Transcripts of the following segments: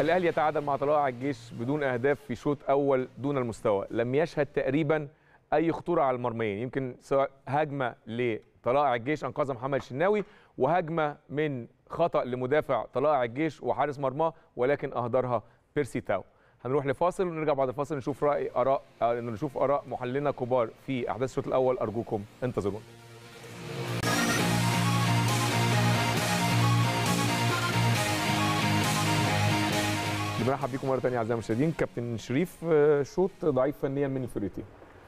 الاهلي يتعادل مع طلائع الجيش بدون اهداف في شوط اول دون المستوى لم يشهد تقريبا اي خطوره على المرميين يمكن سواء هجمه لطلائع الجيش انقذها محمد الشناوي وهجمه من خطا لمدافع طلائع الجيش وحارس مرماه ولكن اهدرها بيرسي تاو هنروح لفاصل ونرجع بعد الفاصل نشوف راي اراء آه، نشوف اراء محللنا كبار في احداث الشوط الاول ارجوكم انتظرونا بنرحب بيكم مره ثانيه اعزائي المشاهدين كابتن شريف آه، شوط ضعيف فنيا من الفريقين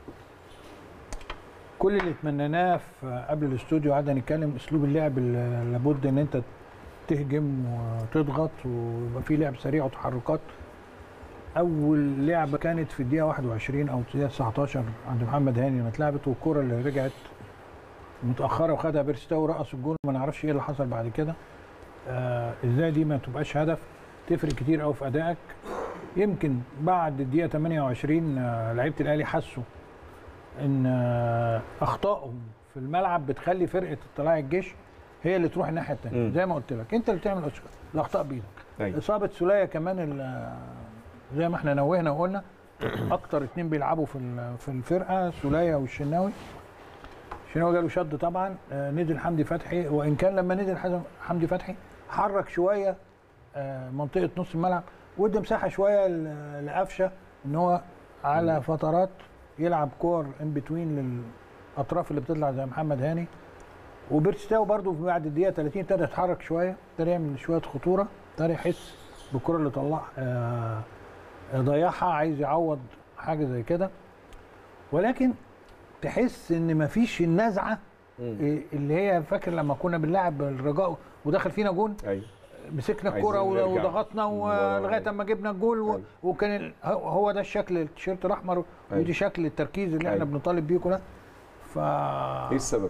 كل اللي اتمنيناه في قبل الاستوديو قعدنا نتكلم اسلوب اللعب اللي لابد ان انت تهجم وتضغط ويبقى في لعب سريع وتحركات اول لعبه كانت في الدقيقه 21 او الدقيقه 19 عند محمد هاني لما اتلعبت والكره اللي رجعت متاخره وخدها بيرستاو ورقص الجول ما نعرفش ايه اللي حصل بعد كده آه ازاي دي ما تبقاش هدف تفرق كتير قوي في ادائك يمكن بعد الدقيقه 28 آه لعيبه الاهلي حسوا ان آه اخطائهم في الملعب بتخلي فرقه طلائع الجيش هي اللي تروح الناحيه الثانيه مم. زي ما قلت لك انت اللي بتعمل أش- الاخطاء بايدك أيوة. اصابه سوليه كمان ال- زي ما احنا نوهنا وقلنا اكتر اتنين بيلعبوا في ال- في الفرقه سوليه والشناوي الشناوي جاله شد طبعا آه، نزل حمدي فتحي وان كان لما نزل حزم- حمدي فتحي حرك شويه آه، منطقه نص الملعب وادى مساحه شويه ل- لقفشه ان هو على فترات يلعب كور ان بتوين للاطراف اللي بتطلع زي محمد هاني وبيرستاو برضو بعد الدقيقه 30 ابتدى يتحرك شويه ابتدى يعمل شويه خطوره ابتدى يحس بالكره اللي طلع آه، ضيعها عايز يعوض حاجه زي كده ولكن تحس ان مفيش النزعه إيه اللي هي فاكر لما كنا بنلعب الرجاء ودخل فينا جون ايوه مسكنا الكرة عايزين نرجع. وضغطنا مم. ولغايه اما جبنا الجول و- أيوة. وكان ال- هو- هو ده الشكل التيشيرت الاحمر أيوة. ودي شكل التركيز اللي احنا أيوة. بنطالب بيه كلنا ف ايه السبب؟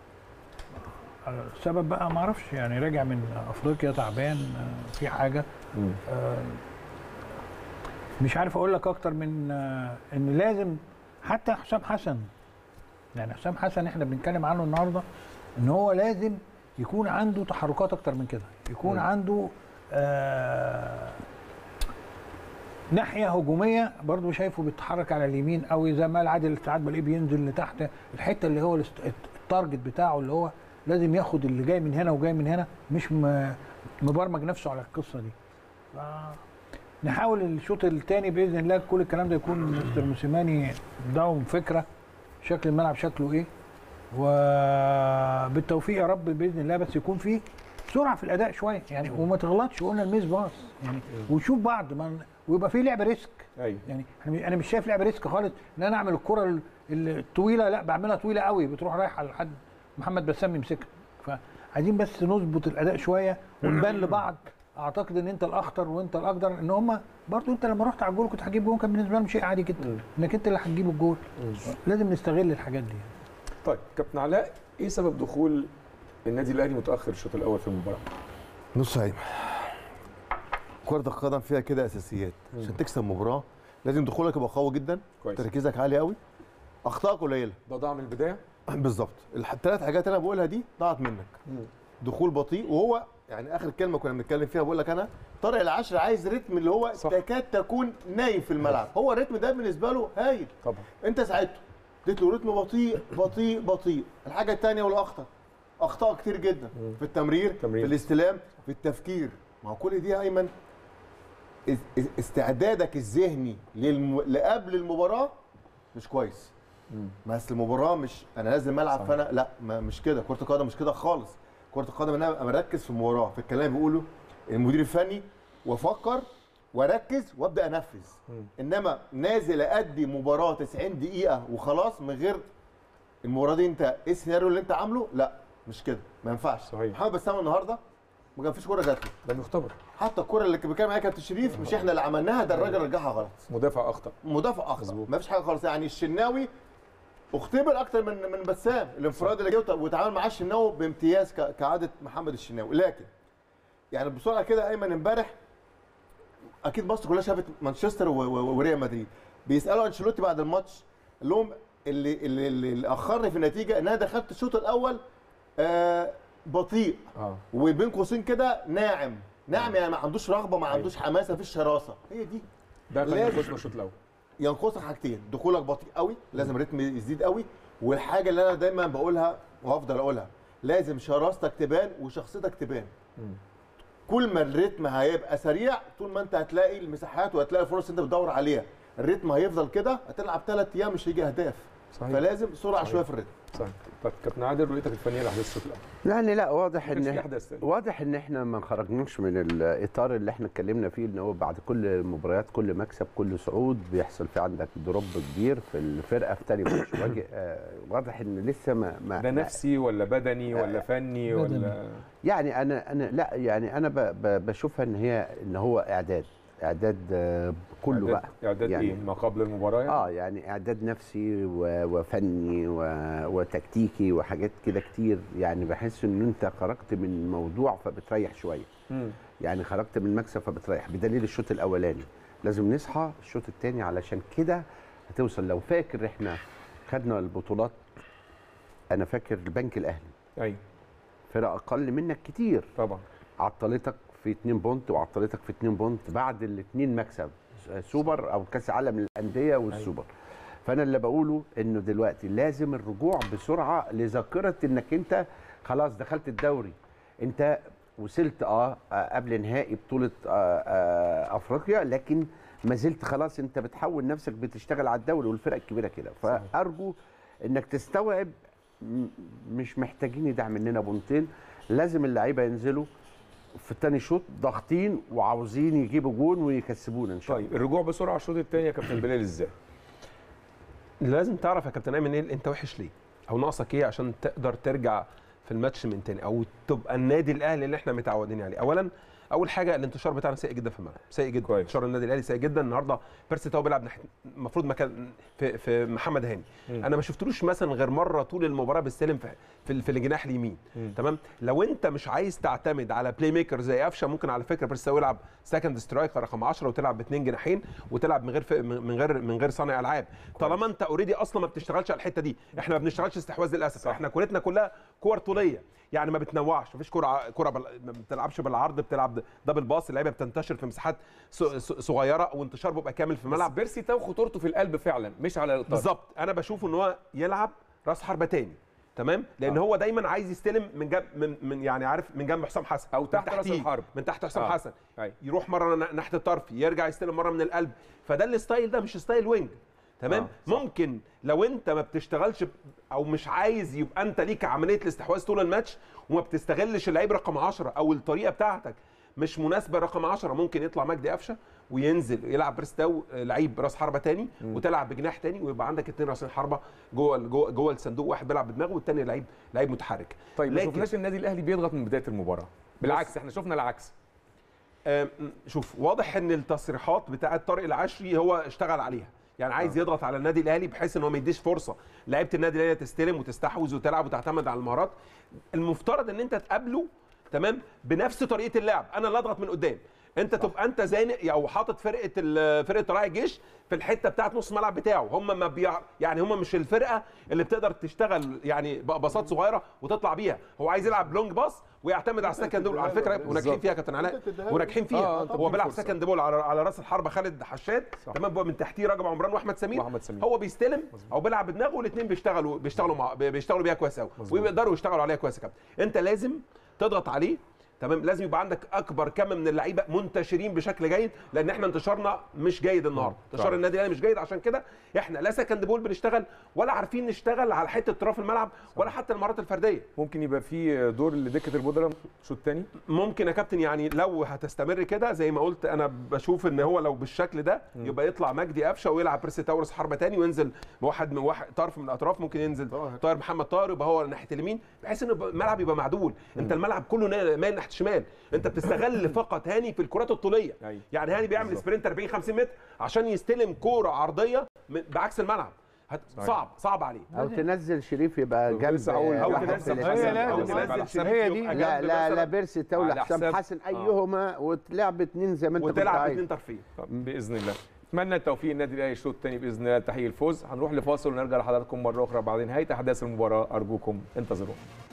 السبب بقى ما اعرفش يعني راجع من افريقيا تعبان آه، في حاجه مم. آه، مش عارف اقول لك اكتر من آه، ان لازم حتى حسام حسن يعني حسام حسن احنا بنتكلم عنه النهارده ان هو لازم يكون عنده تحركات اكتر من كده يكون مم. عنده آه ناحيه هجوميه برضو شايفه بيتحرك على اليمين او زي ما العادل ساعات بلاقيه بينزل لتحت الحته اللي هو الاست- التارجت بتاعه اللي هو لازم ياخد اللي جاي من هنا وجاي من هنا مش م- مبرمج نفسه على القصه دي ف- نحاول الشوط الثاني باذن الله كل الكلام ده يكون مستر موسيماني اداهم فكره شكل الملعب شكله ايه وبالتوفيق يا رب باذن الله بس يكون فيه سرعه في الاداء شويه يعني وما تغلطش قلنا الميس باص يعني وشوف بعض ما ويبقى فيه لعب ريسك ايوه يعني احنا- انا مش شايف لعب ريسك خالص ان انا اعمل الكره ال- الطويله لا بعملها طويله قوي بتروح رايحه لحد محمد بسام يمسكها فعايزين بس نظبط الاداء شويه ونبان لبعض اعتقد ان انت الاخطر وانت الاقدر ان هم برضو انت لما رحت على الجول كنت هتجيب جول كان بالنسبه لهم شيء عادي جدا انك انت اللي هتجيب الجول لازم نستغل الحاجات دي طيب كابتن علاء ايه سبب دخول النادي الاهلي متاخر الشوط الاول في المباراه؟ نص هايم كرة القدم فيها كده اساسيات عشان تكسب مباراة لازم دخولك يبقى قوي جدا كويس. تركيزك عالي قوي اخطائك قليله ده ضاع من البدايه؟ بالظبط الثلاث حاجات اللي انا بقولها دي ضاعت منك دخول بطيء وهو يعني اخر كلمه كنا بنتكلم فيها بقول لك انا طارق العشر عايز رتم اللي هو صح. تكاد تكون نايم في الملعب هو الرتم ده بالنسبه له هايل طبعا انت ساعدته اديت له رتم بطيء بطيء بطيء الحاجه الثانيه والاخطر اخطاء كتير جدا في التمرير تمرير. في الاستلام في التفكير ما هو كل دي يا ايمن اس- اس- استعدادك الذهني للم... لقبل المباراه مش كويس ما اصل المباراه مش انا نازل ملعب صحيح. فانا لا ما مش كده كره القدم مش كده خالص كره القدم ان انا ابقى مركز في المباراه في الكلام اللي بيقوله المدير الفني وافكر واركز وابدا انفذ انما نازل ادي مباراه 90 دقيقه وخلاص من غير المباراه دي انت ايه السيناريو اللي انت عامله لا مش كده ما ينفعش صحيح. محمد بسام النهارده ما كان فيش كوره جات له ده مختبر حتى الكوره اللي كان بيتكلم عليها كابتن شريف مش احنا اللي عملناها ده الراجل رجعها غلط مدافع اخطا مدافع اخطا مظبوط. ما فيش حاجه خالص يعني الشناوي اختبر اكتر من من بسام الانفراد اللي جه وت- وتعامل معاه الشناوي بامتياز ك- كعاده محمد الشناوي لكن يعني بسرعه كده ايمن امبارح اكيد مصر كلها شافت مانشستر و- و- وريال مدريد بيسالوا انشيلوتي بعد الماتش قال لهم اللي اللي, اللي اللي اخرني في النتيجه ان انا دخلت الشوط الاول آه بطيء اه وبين قوسين كده ناعم نعم يعني ما عندوش رغبه ما عندوش حماسه مفيش شراسه هي دي ده كان لازم. يخصنا الشوط الاول ينقصك حاجتين دخولك بطيء قوي لازم الريتم يزيد قوي والحاجه اللي انا دايما بقولها وهفضل اقولها لازم شراستك تبان وشخصيتك تبان كل ما الريتم هيبقى سريع طول ما انت هتلاقي المساحات وهتلاقي الفرص اللي انت بتدور عليها الريتم هيفضل كده هتلعب ثلاث ايام مش هيجي اهداف صحيح فلازم سرعه صحيح. شويه في الريتم صحيح طب كابتن عادل رؤيتك الفنيه لاحداث الشوط الاول يعني لا واضح ما كانش في ان احداث تانية. واضح ان احنا ما خرجناش من الاطار اللي احنا اتكلمنا فيه ان هو بعد كل مباريات كل مكسب كل صعود بيحصل في عندك دروب كبير في الفرقه في تاني ماتش واجه- آه، واضح ان لسه ما, ما ده نفسي ولا بدني ولا فني بدني. ولا يعني انا انا لا يعني انا ب ب بشوفها ان هي ان هو اعداد اعداد آه، كله إعداد- بقى اعداد يعني- ايه ما قبل المباراه يعني؟ اه يعني اعداد نفسي و- وفني و- وتكتيكي وحاجات كده كتير يعني بحس ان انت خرجت من الموضوع فبتريح شويه مم. يعني خرجت من المكسب فبتريح بدليل الشوط الاولاني لازم نصحى الشوط الثاني علشان كده هتوصل لو فاكر احنا خدنا البطولات انا فاكر البنك الاهلي ايوه فرقه اقل منك كتير طبعا عطلتك في 2 بونت وعطلتك في 2 بونت بعد الاثنين مكسب سوبر او كاس عالم للانديه والسوبر فانا اللي بقوله انه دلوقتي لازم الرجوع بسرعه لذاكره انك انت خلاص دخلت الدوري انت وصلت اه آه، قبل نهائي بطوله آه آه افريقيا لكن ما زلت خلاص انت بتحول نفسك بتشتغل على الدوري والفرق الكبيره كده فارجو انك تستوعب م- مش محتاجين يدعم مننا بونتين لازم اللعيبه ينزلوا في الثاني شوط ضاغطين وعاوزين يجيبوا جون ويكسبونا ان شاء الله طيب الرجوع بسرعه الشوط الثاني يا كابتن بلال ازاي؟ لازم تعرف يا كابتن ايمن إيه انت وحش ليه او ناقصك ايه عشان تقدر ترجع في الماتش من تاني او تبقى النادي الاهلي اللي احنا متعودين عليه اولا اول حاجه الانتشار بتاعنا سيء جدا في الملعب سيء جدا كويس. انتشار النادي الاهلي سيء جدا النهارده بيرسي تاو بيلعب ناحيه المفروض مكان في, في محمد هاني مم. انا ما شفتلوش مثلا غير مره طول المباراه بيستلم في في, في الجناح اليمين مم. تمام لو انت مش عايز تعتمد على بلاي ميكر زي قفشه ممكن على فكره بيرسي تاو يلعب سكند سترايكر رقم 10 وتلعب باثنين جناحين وتلعب من غير ف- من غير من غير صانع العاب طالما انت اوريدي اصلا ما بتشتغلش على الحته دي احنا ما بنشتغلش استحواذ للاسف صح. احنا كورتنا كلها كور طوليه يعني ما بتنوعش مفيش كوره ع- كوره بل... ما بتلعبش بالعرض بتلعب دبل باص اللعيبه بتنتشر في مساحات ص- ص- صغيره وانتشار بيبقى كامل في ملعب الملعب بيرسي تاو خطورته في القلب فعلا مش على الاطار بالظبط انا بشوف ان هو يلعب راس حربه تاني تمام لان آه. هو دايما عايز يستلم من جنب من, من يعني عارف من جنب حسام حسن أو من تحت رأس تحتيه، الحرب. من تحت حسام آه. حسن أيوة. يروح مره ن- ناحيه الطرف يرجع يستلم مره من القلب فده الستايل ده مش ستايل وينج تمام آه، آه ممكن لو انت ما بتشتغلش ب- او مش عايز يبقى انت ليك عمليه الاستحواذ طول الماتش وما بتستغلش اللعيب رقم 10 او الطريقه بتاعتك مش مناسبه رقم 10 ممكن يطلع مجدي قفشه وينزل يلعب بريستاو آه، لعيب راس حربه تاني وتلعب بجناح تاني ويبقى عندك اثنين راسين حربه جوه جوه جوه الصندوق واحد بيلعب بدماغه والتاني لعيب لعيب متحرك طيب ما لكن- شفناش النادي الاهلي بيضغط من بدايه المباراه بالعكس احنا شفنا العكس آم، شوف واضح ان التصريحات بتاعه طارق العشري هو اشتغل عليها يعني عايز يضغط على النادي الاهلي بحيث ان هو ما يديش فرصه لعيبه النادي الاهلي تستلم وتستحوذ وتلعب وتعتمد على المهارات المفترض ان انت تقابله تمام بنفس طريقه اللعب انا اللي اضغط من قدام انت تبقى انت زانق او حاطط فرقه ال- فرقه طلائع الجيش في الحته بتاعه نص الملعب بتاعه هم ما بيع يعني هم مش الفرقه اللي بتقدر تشتغل يعني باصات صغيره وتطلع بيها هو عايز يلعب لونج باس ويعتمد على السكند بول على فكره وناجحين فيها يا كابتن علاء أنت تديها له. وناجحين آه، فيها أنت هو بتديله بيلعب فرصة. سكند بول على على راس الحربه خالد حشاد صح. تمام بقى من تحتيه رجب عمران واحمد سمير وأحمد سمير. هو بيستلم او بيلعب بدماغه والاثنين بيشتغلوا بيشتغلوا مع بيشتغلوا بيها كويس قوي ويقدروا يشتغلوا عليها كويس يا كابتن انت لازم تضغط عليه تمام لازم يبقى عندك اكبر كم من اللعيبه منتشرين بشكل جيد لان احنا انتشارنا مش جيد النهارده انتشار فعلا. النادي الاهلي مش جيد عشان كده احنا لا سكند بول بنشتغل ولا عارفين نشتغل على حته اطراف الملعب ولا حتى المهارات الفرديه ممكن يبقى في دور لدكه البودره الشوط الثاني ممكن يا كابتن يعني لو هتستمر كده زي ما قلت انا بشوف ان هو لو بالشكل ده يبقى يطلع مجدي قفشه ويلعب بيرسي تاورس حربه تاني وينزل بواحد من واحد طرف من الاطراف ممكن ينزل طاهر. طاهر محمد طاهر يبقى هو ناحيه اليمين بحيث ان يبقى الملعب يبقى معدول انت الملعب كله نا- مايل ناحيه الشمال انت بتستغل فقط هاني في الكرات الطوليه أيوة. يعني هاني بيعمل بالظبط. سبرنت 40 50 متر عشان يستلم كوره عرضيه من- بعكس الملعب هت- صحيح. صعب صعب عليه او تنزل شريف يبقى كنت جنب لسه هقول او واحد تنزل في هي حسن او لازم. على تنزل حساب- شريف هي دي. يبقى لا جنب لا لا مثلاً بيرسي تولى على حسام حساب- حسن آه. ايهما وتلعب اتنين زي ما انت كنت وتلعب عايز اثنين طرفين طب باذن الله اتمنى التوفيق النادي الاهلي الشوط الثاني باذن الله تحقيق الفوز هنروح لفاصل ونرجع لحضراتكم مره اخرى بعد نهايه احداث المباراه ارجوكم انتظرونا